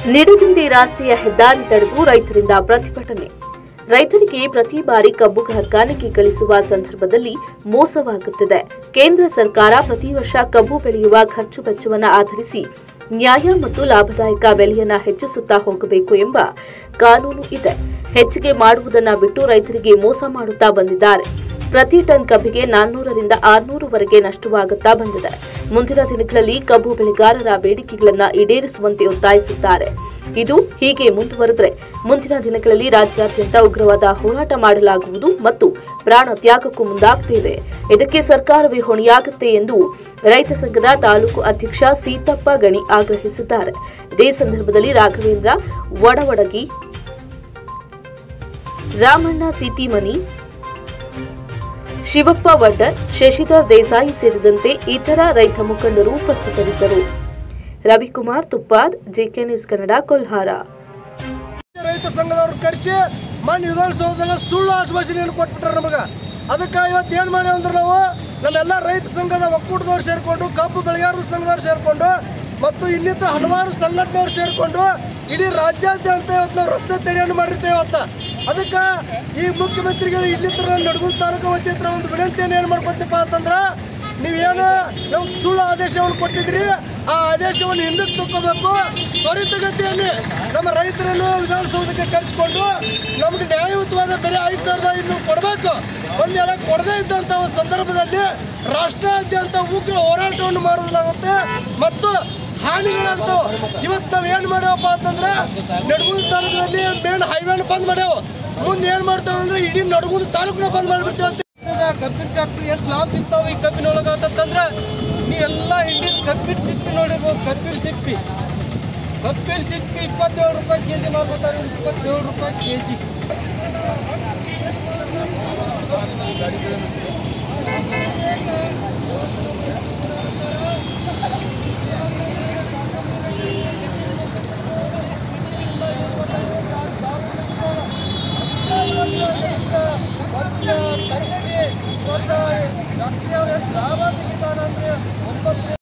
ನಿಡಗುಂದಿ ರಾಷ್ಟ್ರೀಯ ಹೆದ್ದಾರಿ ತಡೆದು ರೈತರಿಂದ ಪ್ರತಿಭಟನೆ ರೈತರಿಗೆ ಪ್ರತಿ ಬಾರಿ ಕಬ್ಬು ಕಾರ್ಖಾನೆಗೆ ಕಳಿಸುವ ಸಂದರ್ಭದಲ್ಲಿ ಮೋಸವಾಗುತ್ತಿದೆ ಕೇಂದ್ರ ಸರ್ಕಾರ ಪ್ರತಿ ವರ್ಷ ಕಬ್ಬು ಬೆಳೆಯುವ ಖರ್ಚು ವೆಚ್ಚವನ್ನು ಆಧರಿಸಿ ನ್ಯಾಯ ಮತ್ತು ಲಾಭದಾಯಕ ಬೆಲೆಯನ್ನ ಹೆಚ್ಚಿಸುತ್ತಾ ಹೋಗಬೇಕು ಎಂಬ ಕಾನೂನು ಇದೆ ಹೆಚ್ಚಿಗೆ ಮಾಡುವುದನ್ನ ಬಿಟ್ಟು ರೈತರಿಗೆ ಮೋಸ ಮಾಡುತ್ತಾ ಬಂದಿದ್ದಾರೆ ಪ್ರತಿ ಟನ್ ಕಬ್ಬಿಗೆ ನಾನ್ನೂರರಿಂದ ಆರುನೂರುವರೆಗೆ ನಷ್ಟವಾಗುತ್ತಾ ಬಂದಿದೆ ಮುಂದಿನ ದಿನಗಳಲ್ಲಿ ಕಬ್ಬು ಬೆಳೆಗಾರರ ಬೇಡಿಕೆಗಳನ್ನ ಈಡೇರಿಸುವಂತೆ ಒತ್ತಾಯಿಸಿದ್ದಾರೆ ಇದು ಹೀಗೆ ಮುಂದುವರೆದರೆ ಮುಂದಿನ ದಿನಗಳಲ್ಲಿ ರಾಜ್ಯಾದ್ಯಂತ ಉಗ್ರವಾದ ಹೋರಾಟ ಮಾಡಲಾಗುವುದು ಮತ್ತು ಪ್ರಾಣ ತ್ಯಾಗಕ್ಕೂ ಮುಂದಾಗ್ತೇವೆ ಇದಕ್ಕೆ ಸರ್ಕಾರವೇ ಹೊಣೆಯಾಗುತ್ತೆ ಎಂದು ರೈತ ಸಂಘದ ತಾಲೂಕು ಅಧ್ಯಕ್ಷ ಸೀತಪ್ಪ ಗಣಿ ಆಗ್ರಹಿಸಿದ್ದಾರೆ ಇದೇ ಸಂದರ್ಭದಲ್ಲಿ ರಾಘವೇಂದ್ರ ಒಡವಡಗಿ ರಾಮಣ್ಣ ಸಿಟಿಮನಿ ಶಿವಪ್ಪ ವಡ್ಡರ್ ಶಶಿಧರ್ ದೇಸಾಯಿ ಸೇರಿದಂತೆ ಇತರ ರೈತ ಮುಖಂಡರು ಉಪಸ್ಥಿತರಿದ್ದರು ರವಿಕುಮಾರ್ ತುಪ್ಪಾದ್ ಜೆಕೆ ನ್ಯೂಸ್ ಕನ್ನಡ ಕೊಲ್ಹಾರ ರೈತ ಸಂಘದವ್ರು ಕರೆಸಿ ಮನೆ ವಿಧಾನಸೌಧದಾಗ ಸುಳ್ಳು ಆಶ್ವಾಸನೆಯನ್ನು ಕೊಟ್ಬಿಟ್ರೆ ನಮಗೆ ಅದಕ್ಕೆ ಇವತ್ತು ಏನು ಮಾಡಿ ಅಂದ್ರೆ ನಾವು ನಮ್ಮೆಲ್ಲ ರೈತ ಸಂಘದ ಒಕ್ಕೂಟದವ್ರು ಸೇರಿಕೊಂಡು ಕಬ್ಬು ಬೆಳೆಗಾರರ ಸಂಘದವ್ರು ಸೇರಿಕೊಂಡು ಮತ್ತು ಇನ್ನಿತರ ಹಲವಾರು ಸಂಘಟನೆಯವ್ರು ಸೇರಿಕೊಂಡು ಇಡೀ ರಾಜ್ಯಾದ್ಯಂತ ಇವತ್ತು ನಾವು ರಸ್ತೆ ತಡೆಯನ್ನು ಮಾಡಿರ್ತೇವೆ ಇವತ್ತು ಅದಕ್ಕೆ ಈ ಮುಖ್ಯಮಂತ್ರಿಗಳು ಇಲ್ಲಿತರ ನಡಗುಂದ ತಾಲೂಕು ವತಿ ಹತ್ರ ಒಂದು ವಿನಂತಿಯನ್ನು ಏನು ಮಾಡ್ಕೊತೀಪ್ಪ ಅಂತಂದ್ರೆ ನೀವೇನು ನಮ್ಗೆ ಸುಳ್ಳು ಆದೇಶವನ್ನು ಕೊಟ್ಟಿದ್ರಿ ಆ ಆದೇಶವನ್ನು ಹಿಂದಕ್ಕೆ ತಗೋಬೇಕು ತ್ವರಿತಗತಿಯಲ್ಲಿ ನಮ್ಮ ರೈತರನ್ನು ವಿಧಾನಸೌಧಕ್ಕೆ ಕರೆಸಿಕೊಂಡು ನಮ್ಗೆ ನ್ಯಾಯಯುತವಾದ ಬೆಲೆ ಐದು ಸಾವಿರದ ಐದುನೂರು ಕೊಡಬೇಕು ಒಂದೆಲ್ಲ ಕೊಡದೇ ಇದ್ದಂಥ ಒಂದು ಸಂದರ್ಭದಲ್ಲಿ ರಾಷ್ಟ್ರಾದ್ಯಂತ ಉಗ್ರ ಹೋರಾಟವನ್ನು ಮಾಡೋದಾಗುತ್ತೆ ಮತ್ತು ಹಾನಿಗಳಾಗ್ತಾವ ಇವತ್ತು ನಾವು ಏನು ಮಾಡ್ಯಾವಪ್ಪ ಅಂತಂದ್ರೆ ನಡಗುಂದ ತಾಲೂಕಿನಲ್ಲಿ ಮೇನ್ ಹೈವೇನ ಬಂದ್ ಮಾಡ್ಯಾವ ಮುಂದೆ ಏನು ಮಾಡ್ತಾವ ಅಂದ್ರೆ ಇಡೀ ನಡಗುಂದ ತಾಲೂಕನ್ನ ಬಂದ್ ಮಾಡಿಬಿಡ್ತೇವೆ ಅಂತ ಕಬ್ಬಿನ ಫ್ಯಾಕ್ಟ್ರಿ ಎಷ್ಟು ಲಾಭ ತಿಂತಾವ ಈ ಕಬ್ಬಿನ ಒಳಗೆ ಅಂತಂದ್ರೆ ನೀವೆಲ್ಲ ಇಂಡಿಯನ್ ಕಬ್ಬಿನ ಸಿಪ್ಪಿ ನೋಡಿರ್ಬೋದು ಕಬ್ಬಿನ ಸಿಪ್ಪಿ ಕಬ್ಬಿನ ಸಿಪ್ಪಿ ಇಪ್ಪತ್ತೇಳು ರೂಪಾಯಿ ಕೆ ಜಿ ಮಾರ್ಕೊತಾರೆ ಇಪ್ಪತ್ತೇಳು ರೂಪಾಯಿ ಕೆ ಜಿ ಲಾಭ ತೆಗಿತಾರಂದ್ರೆ ಒಂಬತ್ತು